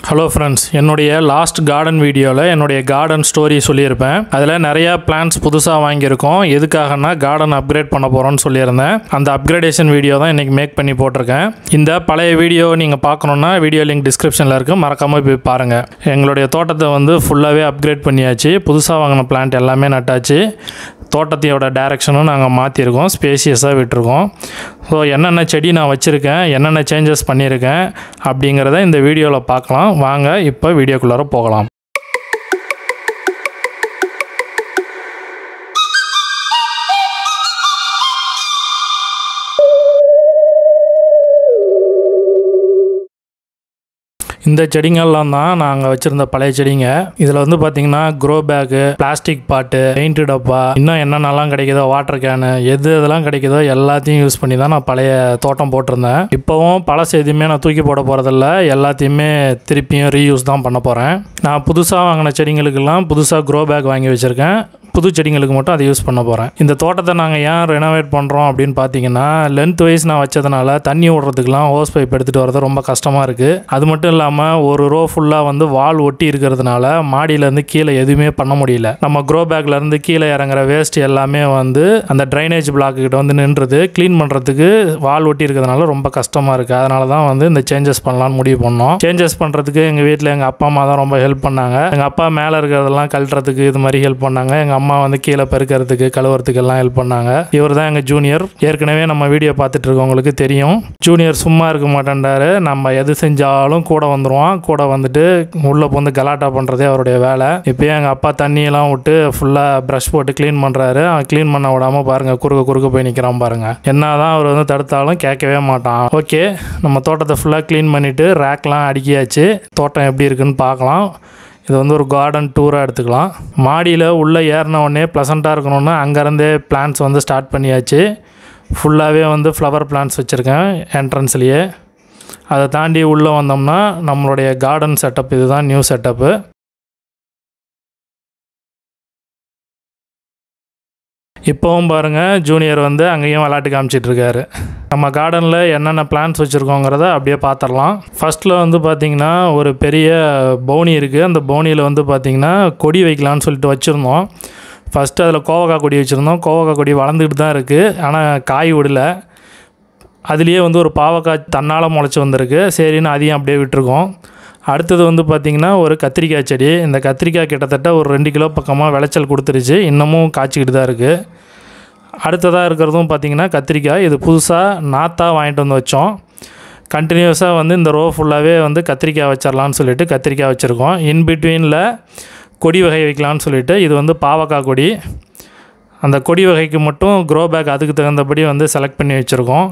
hello friends என்னுடைய last garden வீடியோவில் என்னுடைய கார்டன் ஸ்டோரி சொல்லியிருப்பேன் அதில் நிறையா பிளான்ஸ் புதுசாக வாங்கியிருக்கோம் எதுக்காகனா கார்டன் அப்கிரேட் பண்ண போகிறோம்னு சொல்லியிருந்தேன் அந்த அப்கிரேடேஷன் வீடியோ தான் இன்றைக்கி மேக் பண்ணி போட்டிருக்கேன் இந்த பழைய வீடியோ நீங்கள் பார்க்கணுன்னா வீடியோ லிங்க் டிஸ்கிரிப்ஷனில் இருக்குது மறக்காமல் போய் பாருங்கள் எங்களுடைய தோட்டத்தை வந்து ஃபுல்லாகவே அப்கிரேட் பண்ணியாச்சு புதுசாக வாங்கின பிளான்ட் எல்லாமே நட்டாச்சு தோட்டத்தையோட டைரக்ஷனும் நாங்கள் மாற்றிருக்கோம் ஸ்பேசியஸாக விட்டுருக்கோம் ஸோ என்னென்ன செடி நான் வச்சுருக்கேன் என்னென்ன சேஞ்சஸ் பண்ணியிருக்கேன் அப்படிங்கிறத இந்த வீடியோவில் பார்க்கலாம் வாங்க இப்போ வீடியோக்குள்ளார போகலாம் இந்த செடிங்கள்லாம் தான் நாங்கள் வச்சுருந்த பழைய செடிங்க இதில் வந்து பார்த்தீங்கன்னா grow bag plastic pot paint டப்பா இன்னும் என்னென்னலாம் கிடைக்குதோ வாட்டர் கேனு எது எதெல்லாம் கிடைக்குதோ எல்லாத்தையும் யூஸ் பண்ணி தான் நான் பழைய தோட்டம் போட்டிருந்தேன் இப்போவும் பழசு எதுவுமே நான் தூக்கி போட போகிறதில்ல எல்லாத்தையுமே திருப்பியும் ரீயூஸ் தான் பண்ண போகிறேன் நான் புதுசாக வாங்கின செடிங்களுக்கெல்லாம் புதுசாக க்ரோ பேக் வாங்கி வச்சுருக்கேன் புது செடிங்களுக்கு மட்டும் அதை யூஸ் பண்ண போகிறேன் இந்த தோட்டத்தை நாங்கள் ஏன் ரெனோவேட் பண்ணுறோம் அப்படின்னு பார்த்தீங்கன்னா லென்த் வைஸ் நான் வச்சதுனால தண்ணி விடுறதுக்கெலாம் ஹோஸ் பைப் எடுத்துகிட்டு வரது ரொம்ப கஷ்டமாக இருக்குது அது மட்டும் இல்லாமல் ஒரு ரோ ஃபுல்லாக வந்து வால் ஒட்டி இருக்கிறதுனால மாடியிலேருந்து கீழே எதுவுமே பண்ண முடியல நம்ம க்ரோ பேக்லேருந்து கீழே இறங்குற வேஸ்ட் எல்லாமே வந்து அந்த ட்ரைனேஜ் பிளாக் கிட்ட வந்து நின்றுது க்ளீன் பண்ணுறதுக்கு வால் ஒட்டி இருக்கிறதுனால ரொம்ப கஷ்டமாக இருக்குது அதனால தான் வந்து இந்த சேஞ்சஸ் பண்ணலான்னு முடிவு பண்ணோம் சேஞ்சஸ் பண்ணுறதுக்கு எங்கள் வீட்டில் எங்கள் அப்பா அம்மா தான் ரொம்ப ஹெல்ப் பண்ணாங்க எங்கள் அப்பா மேலே இருக்கிறதெல்லாம் கழட்டுறதுக்கு இது மாதிரி ஹெல்ப் பண்ணாங்க எங்கள் அம்மா வந்து கீழே பெருக்கிறதுக்கு கழுவுறதுக்கு எல்லாம் ஹெல்ப் பண்ணாங்க இவர் தான் எங்கள் ஜூனியர் ஏற்கனவே நம்ம வீடியோ பார்த்துட்டு இருக்கவங்களுக்கு தெரியும் ஜூனியர் சும்மா இருக்க மாட்டேன்டாரு நம்ம எது செஞ்சாலும் கூட வந்துடுவான் கூட வந்துட்டு உள்ளே வந்து கலாட்டா பண்ணுறதே அவருடைய வேலை இப்போயே எங்கள் அப்பா தண்ணியெல்லாம் விட்டு ஃபுல்லாக ப்ரஷ் போட்டு க்ளீன் பண்ணுறாரு அவன் க்ளீன் பண்ண விடாமல் பாருங்கள் குறுக்க குறுக்க போய் நிற்கிறான் பாருங்கள் என்ன தான் அவர் வந்து தடுத்தாலும் கேட்கவே மாட்டான் ஓகே நம்ம தோட்டத்தை ஃபுல்லாக க்ளீன் பண்ணிவிட்டு ரேக்லாம் அடுக்கியாச்சு தோட்டம் எப்படி இருக்குன்னு பார்க்கலாம் இது வந்து ஒரு கார்டன் டூராக எடுத்துக்கலாம் மாடியில் உள்ளே ஏறின உடனே ப்ளசண்ட்டாக இருக்கணும்னு அங்கேருந்தே பிளான்ஸ் வந்து ஸ்டார்ட் பண்ணியாச்சு ஃபுல்லாகவே வந்து ஃப்ளவர் பிளான்ஸ் வச்சுருக்கேன் என்ட்ரன்ஸ்லேயே அதை தாண்டி உள்ளே வந்தோம்னா நம்மளுடைய கார்டன் செட்டப் இதுதான் நியூ செட்டப்பு இப்போவும் பாருங்கள் ஜூனியர் வந்து அங்கேயும் விளாட்டு காமிச்சிட்டு இருக்காரு நம்ம கார்டனில் என்னென்ன பிளான்ஸ் வச்சுருக்கோங்கிறத அப்படியே பார்த்துடலாம் ஃபஸ்ட்டில் வந்து பார்த்திங்கன்னா ஒரு பெரிய பவுனி இருக்குது அந்த பவுனியில் வந்து பார்த்திங்கன்னா கொடி வைக்கலான்னு சொல்லிட்டு வச்சுருந்தோம் ஃபஸ்ட்டு அதில் கோவக்காய் கொடி வச்சுருந்தோம் கோவக்காய் கொடி வளர்ந்துக்கிட்டு தான் இருக்குது ஆனால் காய் விடல அதுலேயே வந்து ஒரு பாவக்காய் தன்னால் முளைச்சி வந்திருக்கு சரின்னு அதையும் அப்படியே விட்டுருக்கோம் அடுத்தது வந்து பார்த்திங்கன்னா ஒரு கத்திரிக்காய் செடி இந்த கத்திரிக்காய் கிட்டத்தட்ட ஒரு ரெண்டு கிலோ பக்கமாக விளைச்சல் கொடுத்துருச்சு இன்னமும் காய்ச்சிக்கிட்டு தான் இருக்குது அடுத்ததாக இருக்கிறதும் பார்த்திங்கன்னா கத்திரிக்காய் இது புதுசாக நாத்தாக வாங்கிட்டு வந்து வச்சோம் கண்டினியூஸாக வந்து இந்த ரோ ஃபுல்லாகவே வந்து கத்திரிக்காய் வச்சிடலான்னு சொல்லிட்டு கத்திரிக்காய் வச்சுருக்கோம் இன் பிட்வீனில் கொடி வகை வைக்கலான்னு சொல்லிட்டு இது வந்து பாவக்காய் கொடி அந்த கொடி வகைக்கு மட்டும் க்ரோ பேக் அதுக்கு தகுந்தபடி வந்து செலக்ட் பண்ணி வச்சுருக்கோம்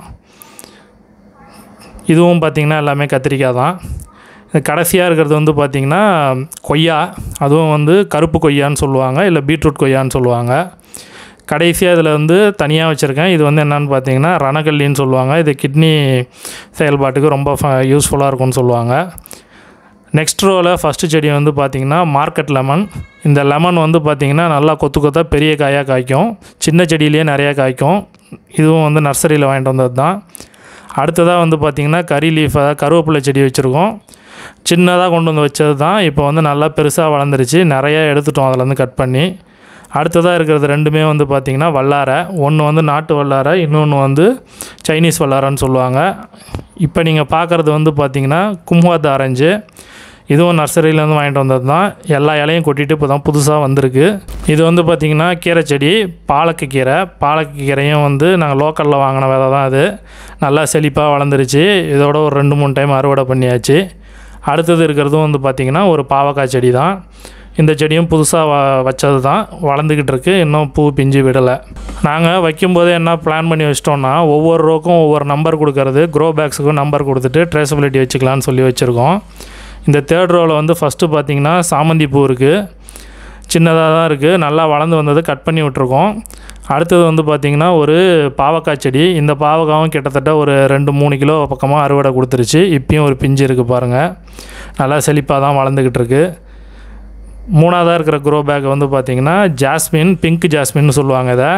இதுவும் பார்த்திங்கன்னா எல்லாமே கத்திரிக்காய் தான் இது கடைசியாக இருக்கிறது வந்து பார்த்திங்கன்னா கொய்யா அதுவும் வந்து கருப்பு கொய்யான்னு சொல்லுவாங்க இல்லை பீட்ரூட் கொய்யான்னு சொல்லுவாங்க கடைசியாக இதில் வந்து தனியாக வச்சுருக்கேன் இது வந்து என்னென்னு பார்த்தீங்கன்னா ரணக்கல்லின்னு சொல்லுவாங்க இது கிட்னி செயல்பாட்டுக்கு ரொம்ப யூஸ்ஃபுல்லாக இருக்கும்னு சொல்லுவாங்க நெக்ஸ்ட் ரோவில் ஃபஸ்ட்டு செடி வந்து பார்த்திங்கன்னா மார்க்கெட் லெமன் இந்த லெமன் வந்து பார்த்திங்கன்னா நல்லா கொத்து கொத்தாக பெரிய காயாக காய்க்கும் சின்ன செடியிலேயே நிறையா காய்க்கும் இதுவும் வந்து நர்சரியில் வாங்கிட்டு வந்தது தான் அடுத்ததாக வந்து பார்த்திங்கன்னா கறி லீஃப் அதாவது கருவேப்பிலை செடி வச்சுருக்கோம் சின்னதாக கொண்டு வந்து வச்சது தான் இப்போ வந்து நல்லா பெருசாக வளர்ந்துருச்சு நிறைய எடுத்துட்டோம் அதிலேருந்து கட் பண்ணி அடுத்ததாக இருக்கிறது ரெண்டுமே வந்து பார்த்திங்கன்னா வல்லாரை ஒன்று வந்து நாட்டு வல்லாரை இன்னொன்று வந்து சைனீஸ் வல்லாரைன்னு சொல்லுவாங்க இப்போ நீங்கள் பார்க்குறது வந்து பார்த்திங்கன்னா கும்ஹாத் ஆரஞ்சு இதுவும் நர்சரியிலேருந்து வாங்கிட்டு வந்தது தான் எல்லா இலையும் கொட்டிட்டு இப்போ தான் புதுசாக வந்திருக்கு இது வந்து பார்த்திங்கன்னா கீரை செடி பாலக்கு கீரை பாலக்கு கீரையும் வந்து நாங்கள் லோக்கலில் வாங்கின விதை தான் அது நல்லா செழிப்பாக வளர்ந்துருச்சு இதோட ஒரு ரெண்டு மூணு டைம் அறுவடை பண்ணியாச்சு அடுத்தது இருக்கிறதும் வந்து பார்த்திங்கன்னா ஒரு பாவக்காய் செடி தான் இந்த செடியும் புதுசாக வ வச்சது தான் வளர்ந்துக்கிட்டு இருக்குது இன்னும் பூ பிஞ்சு விடலை நாங்கள் வைக்கும்போதே என்ன பிளான் பண்ணி வச்சிட்டோம்னா ஒவ்வொரு ரோக்கும் ஒவ்வொரு நம்பர் கொடுக்கறது க்ரோ பேக்ஸுக்கும் நம்பர் கொடுத்துட்டு ட்ரேசபிலிட்டி வச்சுக்கலான்னு சொல்லி வச்சுருக்கோம் இந்த தேர்ட் ரோவில் வந்து ஃபஸ்ட்டு பார்த்திங்கன்னா சாமந்தி பூ இருக்குது சின்னதாக தான் இருக்குது நல்லா வளர்ந்து வந்தது கட் பண்ணி விட்ருக்கோம் அடுத்தது வந்து பார்த்திங்கன்னா ஒரு பாவக்காய் செடி இந்த பாவக்காவும் கிட்டத்தட்ட ஒரு ரெண்டு மூணு கிலோ பக்கமாக அறுவடை கொடுத்துருச்சு இப்பயும் ஒரு பிஞ்சு இருக்குது பாருங்கள் நல்லா செழிப்பாக தான் வளர்ந்துக்கிட்டு இருக்குது மூணாவதாக இருக்கிற க்ரோ பேக் வந்து பார்த்திங்கன்னா ஜாஸ்மின் பிங்க் ஜாஸ்மின்னு சொல்லுவாங்க இதை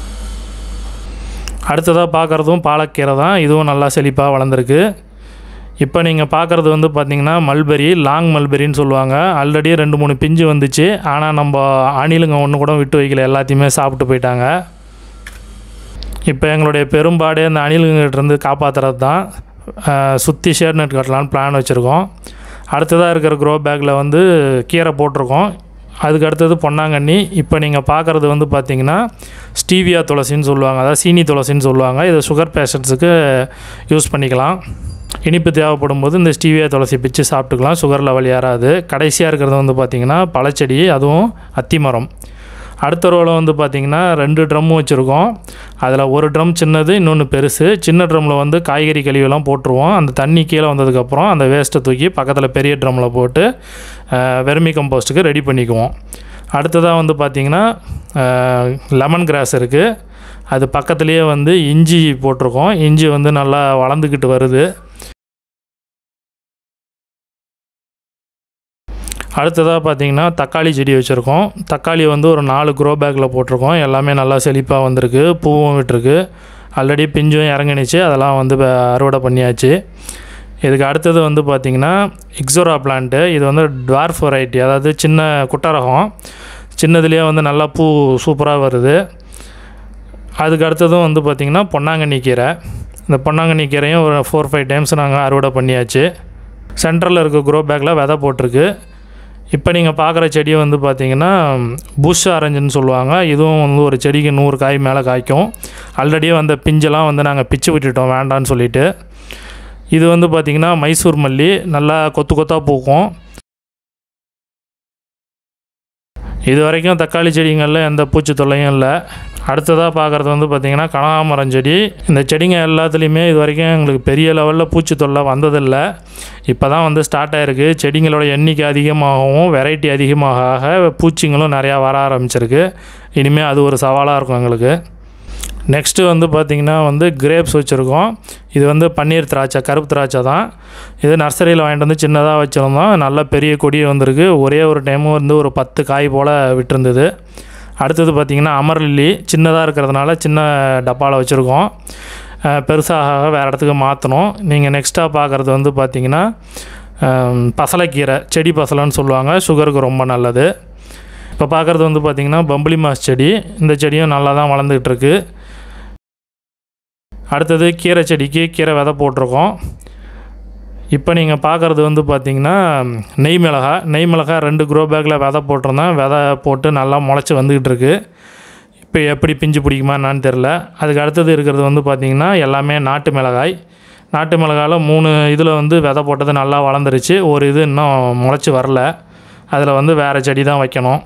அடுத்ததாக பார்க்குறதும் பாலக்கீரை தான் இதுவும் நல்லா செழிப்பாக வளர்ந்துருக்கு இப்போ நீங்கள் பார்க்குறது வந்து பார்த்திங்கன்னா மல்பெரி லாங் மல்பெரின்னு சொல்லுவாங்க ஆல்ரெடி ரெண்டு மூணு பிஞ்சு வந்துச்சு ஆனால் நம்ம அணிலுங்க ஒன்று கூட விட்டு வைக்கல எல்லாத்தையுமே சாப்பிட்டு போயிட்டாங்க இப்போ எங்களுடைய பெரும்பாடு அந்த அணிலுங்கிட்டேருந்து காப்பாற்றுறது தான் சுற்றி ஷேர் நெட் கட்டலான்னு பிளான் வச்சுருக்கோம் அடுத்ததாக இருக்கிற க்ரோ பேக்கில் வந்து கீரை போட்டிருக்கோம் அதுக்கு அடுத்தது பொன்னாங்கண்ணி இப்போ நீங்கள் பார்க்குறது வந்து பார்த்திங்கன்னா ஸ்டீவியா துளசின்னு சொல்லுவாங்க அதாவது சீனி துளசின்னு சொல்லுவாங்க இது சுகர் பேஷண்ட்ஸுக்கு யூஸ் பண்ணிக்கலாம் இனிப்பு தேவைப்படும் போது இந்த ஸ்டீவியா துளசி பிச்சு சாப்பிட்டுக்கலாம் சுகர் லெவல் ஏறாது கடைசியாக இருக்கிறது வந்து பார்த்திங்கன்னா பழச்செடி அதுவும் அத்திமரம் அடுத்த ரோவில் வந்து பார்த்திங்கன்னா ரெண்டு ட்ரம்மு வச்சுருக்கோம் அதில் ஒரு ட்ரம் சின்னது இன்னொன்று பெருசு சின்ன ட்ரம்மில் வந்து காய்கறி கழிவெல்லாம் போட்டுருவோம் அந்த தண்ணி கீழே வந்ததுக்கப்புறம் அந்த வேஸ்ட்டை தூக்கி பக்கத்தில் பெரிய ட்ரம்மில் போட்டு வெர்மி கம்போஸ்ட்டுக்கு ரெடி பண்ணிக்குவோம் அடுத்ததாக வந்து பார்த்திங்கன்னா லெமன் கிராஸ் இருக்குது அது பக்கத்துலேயே வந்து இஞ்சி போட்டிருக்கோம் இஞ்சி வந்து நல்லா வளர்ந்துக்கிட்டு வருது அடுத்ததாக பார்த்தீங்கன்னா தக்காளி செடி வச்சுருக்கோம் தக்காளி வந்து ஒரு நாலு க்ரோ பேக்கில் போட்டிருக்கோம் எல்லாமே நல்லா செழிப்பாக வந்திருக்கு பூவும் விட்டுருக்கு ஆல்ரெடி பிஞ்சும் இறங்கினுச்சு அதெல்லாம் வந்து இப்ப அறுவடை பண்ணியாச்சு இதுக்கு அடுத்தது வந்து பார்த்திங்கன்னா இக்ஸோரா பிளான்ட்டு இது வந்து டுவார்ஃப் வெரைட்டி அதாவது சின்ன குட்டை ரகம் சின்னதுலேயே வந்து நல்லா பூ சூப்பராக வருது அதுக்கு அடுத்ததும் வந்து பார்த்திங்கன்னா பொன்னாங்கண்ணி கீரை இந்த பொன்னாங்கண்ணி கீரையும் ஒரு ஃபோர் ஃபைவ் டைம்ஸ் நாங்கள் அறுவடை பண்ணியாச்சு சென்டரில் இருக்க க்ரோ பேக்கில் விதை போட்டிருக்கு இப்போ நீங்கள் பார்க்குற செடியை வந்து பார்த்தீங்கன்னா புஷ் ஆரஞ்சுன்னு சொல்லுவாங்க இதுவும் வந்து ஒரு செடிக்கு நூறு காய் மேலே காய்க்கும் ஆல்ரெடியே வந்த பிஞ்செல்லாம் வந்து நாங்கள் பிச்சு விட்டுட்டோம் வேண்டான்னு சொல்லிட்டு இது வந்து பார்த்திங்கன்னா மைசூர் மல்லி நல்லா கொத்து கொத்தாக பூக்கும் இது வரைக்கும் தக்காளி செடிங்களில் எந்த பூச்சி தொல்லையும் இல்லை அடுத்ததாக பார்க்குறது வந்து பார்த்திங்கன்னா கனகாமரம் செடி இந்த செடிங்க எல்லாத்துலேயுமே இது வரைக்கும் எங்களுக்கு பெரிய லெவலில் பூச்சி தொல்லை வந்ததில்லை இப்போ தான் வந்து ஸ்டார்ட் ஆகிருக்கு செடிங்களோட எண்ணிக்கை அதிகமாகவும் வெரைட்டி அதிகமாக ஆக பூச்சிங்களும் நிறையா வர ஆரம்பிச்சிருக்கு இனிமேல் அது ஒரு சவாலாக இருக்கும் எங்களுக்கு நெக்ஸ்ட்டு வந்து பார்த்திங்கன்னா வந்து கிரேப்ஸ் வச்சுருக்கோம் இது வந்து பன்னீர் திராட்சை கருப்பு திராட்சை தான் இது நர்சரியில் வாங்கிட்டு வந்து சின்னதாக வச்சுருந்தோம் நல்ல பெரிய கொடி வந்திருக்கு ஒரே ஒரு டைமும் வந்து ஒரு பத்து காய் போல் விட்டுருந்தது அடுத்தது பார்த்திங்கன்னா அமர்லில்லி சின்னதாக இருக்கிறதுனால சின்ன டப்பாவில் வச்சுருக்கோம் அஹ் பெருசாக வேறு இடத்துக்கு மாற்றணும் நீங்கள் நெக்ஸ்ட்டாக பார்க்குறது வந்து பார்த்திங்கன்னா அஹ் பசலைக்கீரை செடி பசலைன்னு சொல்லுவாங்க சுகருக்கு ரொம்ப நல்லது இப்போ பார்க்குறது வந்து பார்த்திங்கன்னா பம்புளி மாஸ் செடி இந்த செடியும் நல்லா தான் வளர்ந்துக்கிட்டு இருக்கு அடுத்தது கீரை செடிக்கு கீரை விதை போட்டிருக்கோம் இப்போ நீங்கள் பார்க்குறது வந்து பார்த்தீங்கன்னா நெய் மிளகா நெய் மிளகா ரெண்டு க்ரோ பேக்கில் விதை போட்டிருந்தேன் விதை போட்டு நல்லா முளைச்சி வந்துக்கிட்டு இருக்கு இப்போ எப்படி பிஞ்சு பிடிக்குமா என்னான்னு தெரில அதுக்கு அடுத்தது இருக்கிறது வந்து பார்த்திங்கன்னா எல்லாமே நாட்டு மிளகாய் நாட்டு மிளகாயில் மூணு இதில் வந்து விதை போட்டது நல்லா வளர்ந்துருச்சு ஒரு இது இன்னும் முளைச்சி வரல அதில் வந்து வேறு செடி தான் வைக்கணும்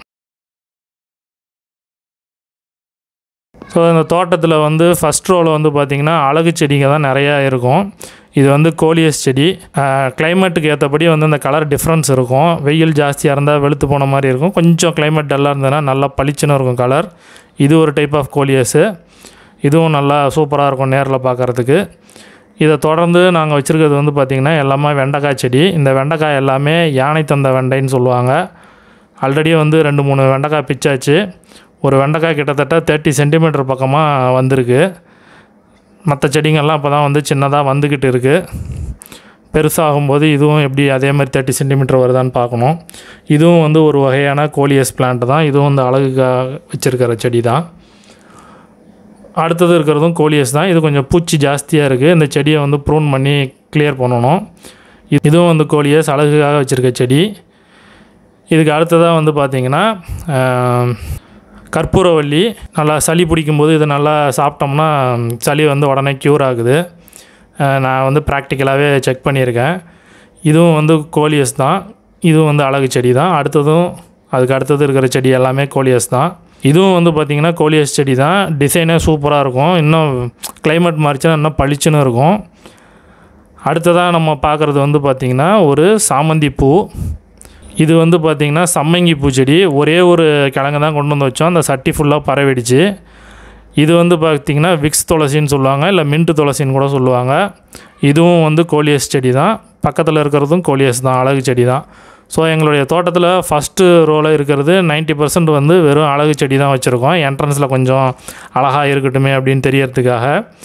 ஸோ இந்த தோட்டத்தில் வந்து ஃபஸ்ட் ரோவில் வந்து பார்த்திங்கன்னா அழகு செடிங்க தான் நிறையா இருக்கும் இது வந்து கோலியஸ் செடி கிளைமேட்டுக்கு ஏற்றபடி வந்து இந்த கலர் டிஃப்ரென்ஸ் இருக்கும் வெயில் ஜாஸ்தியாக இருந்தால் வெளுத்து போன மாதிரி இருக்கும் கொஞ்சம் கிளைமேட் டல்லாக இருந்ததுன்னா நல்லா பளிச்சுன்னு இருக்கும் கலர் இது ஒரு டைப் ஆஃப் கோலியஸு இதுவும் நல்லா சூப்பராக இருக்கும் நேரில் பார்க்குறதுக்கு இதை தொடர்ந்து நாங்கள் வச்சுருக்கிறது வந்து பார்த்திங்கன்னா எல்லாமே வெண்டைக்காய் செடி இந்த வெண்டைக்காய் எல்லாமே யானை தந்த வெண்டைன்னு சொல்லுவாங்க ஆல்ரெடி வந்து ரெண்டு மூணு வெண்டைக்காய் பிச்சாச்சு ஒரு வெண்டைக்காய் கிட்டத்தட்ட தேர்ட்டி சென்டிமீட்டர் பக்கமாக வந்திருக்கு மற்ற செடிங்கள்லாம் இப்போ தான் வந்து சின்னதாக வந்துக்கிட்டு இருக்குது பெருசாகும்போது இதுவும் எப்படி அதே மாதிரி தேர்ட்டி சென்டிமீட்டர் வருதான்னு பார்க்கணும் இதுவும் வந்து ஒரு வகையான கோலியஸ் பிளான்ட் தான் இதுவும் வந்து அழகுக்காக வச்சுருக்கிற செடி தான் அடுத்தது இருக்கிறதும் கோலியஸ் தான் இது கொஞ்சம் பூச்சி ஜாஸ்தியாக இருக்குது இந்த செடியை வந்து ப்ரூன் பண்ணி கிளியர் பண்ணணும் இது- இதுவும் வந்து கோலியஸ் அழகுக்காக வச்சுருக்க செடி இதுக்கு அடுத்ததாக வந்து பார்த்திங்கன்னா ஆம், கற்பூரவள்ளி நல்லா சளி பிடிக்கும்போது இதை நல்லா சாப்பிட்டோம்னா சளி வந்து உடனே க்யூர் ஆகுது அஹ், நான் வந்து ப்ராக்டிக்கலாகவே செக் பண்ணியிருக்கேன் இதுவும் வந்து கோலியஸ் தான் இதுவும் வந்து அழகு செடி தான் அடுத்ததும் அதுக்கு அடுத்தது இருக்கிற செடி எல்லாமே கோலியஸ் தான் இதுவும் வந்து பார்த்திங்கன்னா கோலியஸ் செடி தான் டிசைனே சூப்பராக இருக்கும் இன்னும் climate மாறிச்சுன்னா இன்னும் பளிச்சுன்னு இருக்கும் அடுத்ததாக நம்ம பார்க்குறது வந்து பார்த்திங்கன்னா ஒரு சாமந்தி பூ இது வந்து பார்த்திங்கன்னா சம்மங்கி பூச்செடி ஒரே ஒரு கிழங்கு தான் கொண்டு வந்து வச்சோம் அந்த சட்டி ஃபுல்லாக பரவிடுச்சு இது வந்து பார்த்திங்கன்னா விக்ஸ் துளசின்னு சொல்லுவாங்க இல்லை மின்ட்டு துளசின்னு கூட சொல்லுவாங்க இதுவும் வந்து கோலியஸ் செடி தான் பக்கத்தில் இருக்கிறதும் கோலியஸ் தான் அழகு செடி தான் ஸோ எங்களுடைய தோட்டத்தில் ஃபஸ்ட்டு ரோவில் இருக்கிறது 90% வந்து வெறும் அழகு செடி தான் வச்சுருக்கோம் என்ட்ரன்ஸில் கொஞ்சம் அழகாக இருக்கட்டுமே அப்படின்னு தெரியறதுக்காக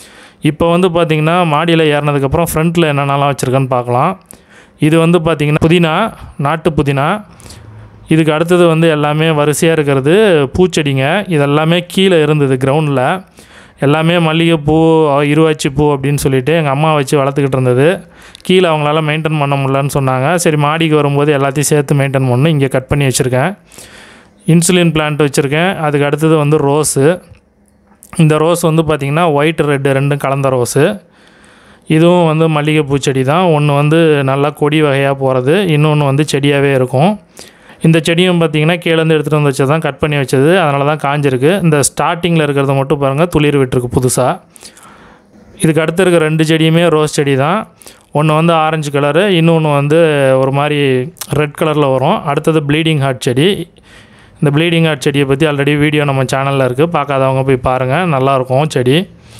இப்போ வந்து பார்த்திங்கன்னா மாடியில் ஏறினதுக்கப்புறம் ஃப்ரண்ட்டில் என்னென்னலாம் வச்சுருக்கேன்னு பார்க்கலாம் இது வந்து பார்த்திங்கன்னா புதினா நாட்டு புதினா இதுக்கு அடுத்தது வந்து எல்லாமே வரிசையாக இருக்கிறது பூச்செடிங்க இதெல்லாமே கீழே இருந்தது கிரவுண்டில் எல்லாமே மல்லிகைப்பூ அஹ், இருவாச்சி பூ அப்படின்னு சொல்லிட்டு எங்கள் அம்மா வச்சு வளர்த்துக்கிட்டு இருந்தது கீழே அவங்களால மெயின்டைன் பண்ண முடியலன்னு சொன்னாங்க சரி மாடிக்கு வரும்போது எல்லாத்தையும் சேர்த்து மெயின்டைன் பண்ணணும் இங்கே கட் பண்ணி வச்சுருக்கேன் இன்சுலின் பிளான்ட் வச்சுருக்கேன் அதுக்கு அடுத்தது வந்து ரோஸு இந்த ரோஸ் வந்து பார்த்திங்கன்னா ஒயிட் ரெட்டு ரெண்டும் கலந்த ரோஸு இதுவும் வந்து மல்லிகைப்பூ செடி தான் ஒன்று வந்து நல்லா கொடி வகையாக போகிறது இன்னொன்று வந்து செடியாகவே இருக்கும் இந்த செடியும் பார்த்திங்கன்னா கீழேருந்து எடுத்துகிட்டு வந்து வச்சது தான் கட் பண்ணி வச்சது அதனால தான் காஞ்சிருக்கு இந்த ஸ்டார்டிங்கில் இருக்கிறத மட்டும் பாருங்கள் துளிர் விட்டுருக்கு புதுசாக இதுக்கு அடுத்து இருக்க ரெண்டு செடியுமே ரோஸ் செடி தான் ஒன்று வந்து ஆரஞ்சு கலரு இன்னொன்று வந்து ஒரு மாதிரி ரெட் கலரில் வரும் அடுத்தது ப்ளீடிங் ஹார்ட் செடி இந்த ப்ளீடிங் ஹார்ட் செடியை பற்றி ஆல்ரெடி வீடியோ நம்ம சேனலில் இருக்குது பார்க்காதவங்க போய் பாருங்கள் நல்லாயிருக்கும் செடி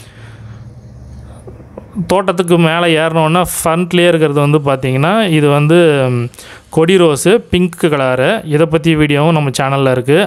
தோட்டத்துக்கு மேலே ஏறினோன்னா ஃப்ரண்ட்லேயே இருக்கிறது வந்து பார்த்திங்கன்னா இது வந்து ம், கொடி ரோஸு பிங்க் கலரு இதை பற்றி வீடியோவும் நம்ம சேனலில் இருக்குது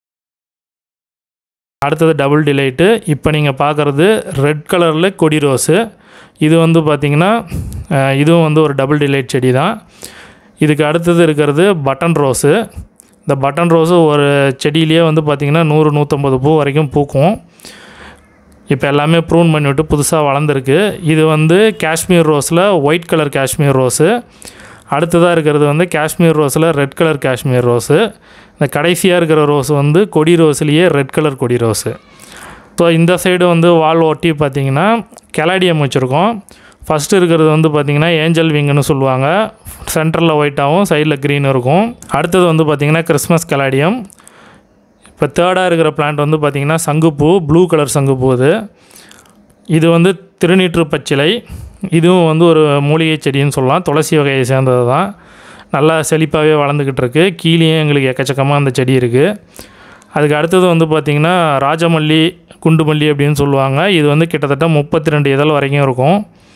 அடுத்தது டபுள் டிலைட்டு இப்போ நீங்கள் பார்க்குறது ரெட் கலரில் கொடி ரோஸு இது வந்து பார்த்திங்கன்னா அஹ், இதுவும் வந்து ஒரு டபுள் டிலைட் செடி தான் இதுக்கு அடுத்தது இருக்கிறது பட்டன் ரோஸு இந்த பட்டன் ரோஸு ஒரு செடியிலேயே வந்து பார்த்திங்கன்னா நூறு நூற்றம்பது பூ வரைக்கும் பூக்கும் இப்போ எல்லாமே ப்ரூன் பண்ணிவிட்டு புதுசாக வளர்ந்துருக்கு இது வந்து காஷ்மீர் ரோஸில் ஒயிட் கலர் காஷ்மீர் ரோஸு அடுத்ததாக இருக்கிறது வந்து காஷ்மீர் ரோஸில் ரெட் கலர் காஷ்மீர் ரோஸு இந்த கடைசியாக இருக்கிற ரோஸ் வந்து கொடி ரோஸ்லேயே ரெட் கலர் கொடி ரோஸு ஸோ இந்த சைடு வந்து வால் ஒட்டி பார்த்தீங்கன்னா கெலாடியம் வச்சுருக்கோம் ஃபஸ்ட்டு இருக்கிறது வந்து பார்த்திங்கன்னா ஏஞ்சல் விங்குன்னு சொல்லுவாங்க சென்டரில் ஒயிட்டாகவும் சைடில் க்ரீன் இருக்கும் அடுத்தது வந்து பார்த்திங்கன்னா கிறிஸ்மஸ் கெலாடியம் இப்போ தேர்டாக இருக்கிற பிளான்ட் வந்து பார்த்திங்கன்னா சங்குப்பூ ப்ளூ கலர் சங்குப்பூ இது இது வந்து திருநீற்று பச்சிலை இதுவும் வந்து ஒரு மூலிகை செடின்னு சொல்லலாம் துளசி வகையை சேர்ந்தது தான் நல்லா செழிப்பாகவே வளர்ந்துக்கிட்டு இருக்கு கீழேயும் எங்களுக்கு எக்கச்சக்கமாக அந்த செடி இருக்குது அதுக்கு அடுத்தது வந்து பார்த்திங்கன்னா ராஜமல்லி குண்டுமல்லி அப்படின்னு சொல்லுவாங்க இது வந்து கிட்டத்தட்ட முப்பத்தி ரெண்டு இதழ் வரைக்கும் இருக்கும்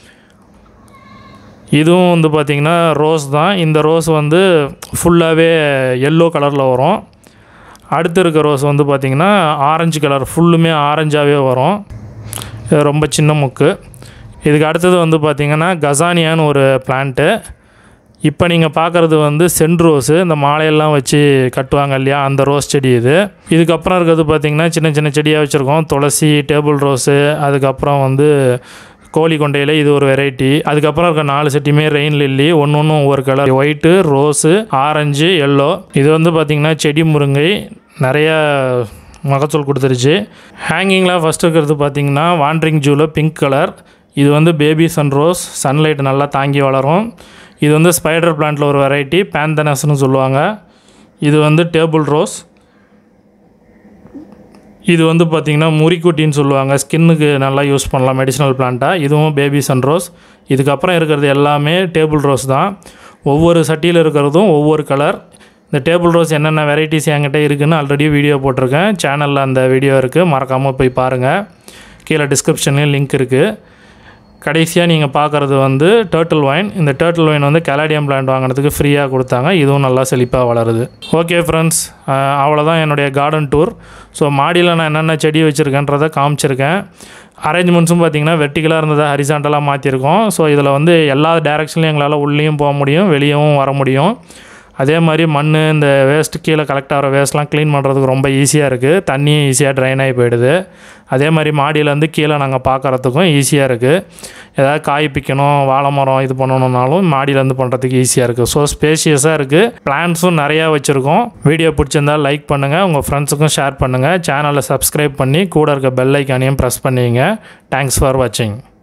இதுவும் வந்து பார்த்திங்கன்னா ரோஸ் தான் இந்த ரோஸ் வந்து ஃபுல்லாகவே எல்லோ கலரில் வரும் அடுத்து இருக்க ரோஸ் வந்து பார்த்திங்கன்னா ஆரஞ்சு கலர் ஃபுல்லுமே ஆரஞ்சாகவே வரும் இது ரொம்ப சின்ன முக்கு இதுக்கு அடுத்தது வந்து பார்த்திங்கன்னா கசானியான்னு ஒரு பிளான்ட்டு இப்போ நீங்கள் பார்க்குறது வந்து சென்ட் ரோஸு இந்த மாலையெல்லாம் வச்சு கட்டுவாங்க இல்லையா அந்த ரோஸ் செடி இது இதுக்கப்புறம் இருக்கிறது பார்த்திங்கன்னா சின்ன சின்ன செடியாக வச்சுருக்கோம் துளசி டேபிள் ரோஸு அதுக்கப்புறம் வந்து கோழி கொண்டையில் இது ஒரு வெரைட்டி அதுக்கப்புறம் இருக்க நாலு செட்டியுமே ரெயின் லில்லி ஒன்று ஒன்றும் ஒவ்வொரு colour white rose orange yellow இது வந்து பார்த்திங்கன்னா செடி முருங்கை நிறைய மகசூல் கொடுத்துருச்சு ஹேங்கிங்கில் ஃபஸ்ட் இருக்கிறது பார்த்திங்கன்னா வாண்ட்ரிங் ஜூவில் பிங்க் கலர் இது வந்து பேபி சன் ரோஸ் சன்லைட் நல்லா தாங்கி வளரும் இது வந்து ஸ்பைடர் பிளான்ட்டில் ஒரு வெரைட்டி பேந்தனஸ்னு சொல்லுவாங்க இது வந்து டேபிள் ரோஸ் இது வந்து பார்த்திங்கன்னா முறிக்குட்டின்னு சொல்லுவாங்க ஸ்கின்னுக்கு நல்லா யூஸ் பண்ணலாம் மெடிசினல் பிளான்ட்டாக இதுவும் பேபி சன் ரோஸ் இதுக்கப்புறம் இருக்கிறது எல்லாமே டேபிள் ரோஸ் தான் ஒவ்வொரு சட்டியில் இருக்கிறதும் ஒவ்வொரு கலர் இந்த டேபிள் ரோஸ் என்னென்ன வெரைட்டிஸ் என்கிட்ட இருக்குன்னு ஆல்ரெடி வீடியோ போட்டிருக்கேன் சேனலில் அந்த வீடியோ இருக்குது மறக்காமல் போய் பாருங்கள் கீழே டிஸ்கிரிப்ஷன்லேயும் லிங்க் இருக்குது கடைசியாக நீங்கள் பார்க்குறது வந்து டேர்ட்டில் வைன் இந்த டேர்ட்டில் வைன் வந்து கலாடியம் பிளான்ட் வாங்கினதுக்கு ஃப்ரீயாக கொடுத்தாங்க இதுவும் நல்லா செழிப்பாக வளருது ஓகே ஃப்ரெண்ட்ஸ் அவ்வளோதான் என்னுடைய கார்டன் டூர் ஸோ மாடியில் நான் என்னென்ன செடி வச்சுருக்கேன்றதை காமிச்சிருக்கேன் அரேஞ்ச்மெண்ட்ஸும் பார்த்திங்கன்னா வெர்டிகலாக இருந்ததை ஹரிசாண்டலாக மாற்றிருக்கோம் ஸோ இதில் வந்து எல்லா டேரெக்ஷன்லையும் எங்களால் உள்ளேயும் போக முடியும் வெளியவும் வர முடியும் அதே மாதிரி மண் இந்த வேஸ்ட் கீழே கலெக்ட் ஆகிற வேஸ்ட்லாம் க்ளீன் பண்ணுறதுக்கு ரொம்ப ஈஸியாக இருக்குது தண்ணியும் ஈஸியாக ட்ரைன் ஆகி போயிடுது அதே மாதிரி மாடியிலேருந்து கீழே நாங்கள் பார்க்குறதுக்கும் ஈஸியாக இருக்குது ஏதாவது காய் பிக்கணும் வாழை மரம் இது பண்ணணுன்னாலும் மாடியிலேருந்து பண்ணுறதுக்கு ஈஸியாக இருக்குது ஸோ ஸ்பேஷியஸாக இருக்குது பிளான்ஸும் நிறையா வச்சுருக்கோம் வீடியோ பிடிச்சிருந்தால் லைக் பண்ணுங்கள் உங்கள் ஃப்ரெண்ட்ஸுக்கும் ஷேர் பண்ணுங்கள் சேனலை சப்ஸ்கிரைப் பண்ணி கூட இருக்க பெல் ஐக்கானையும் ப்ரெஸ் பண்ணிங்க தேங்க்ஸ் ஃபார் வாட்சிங்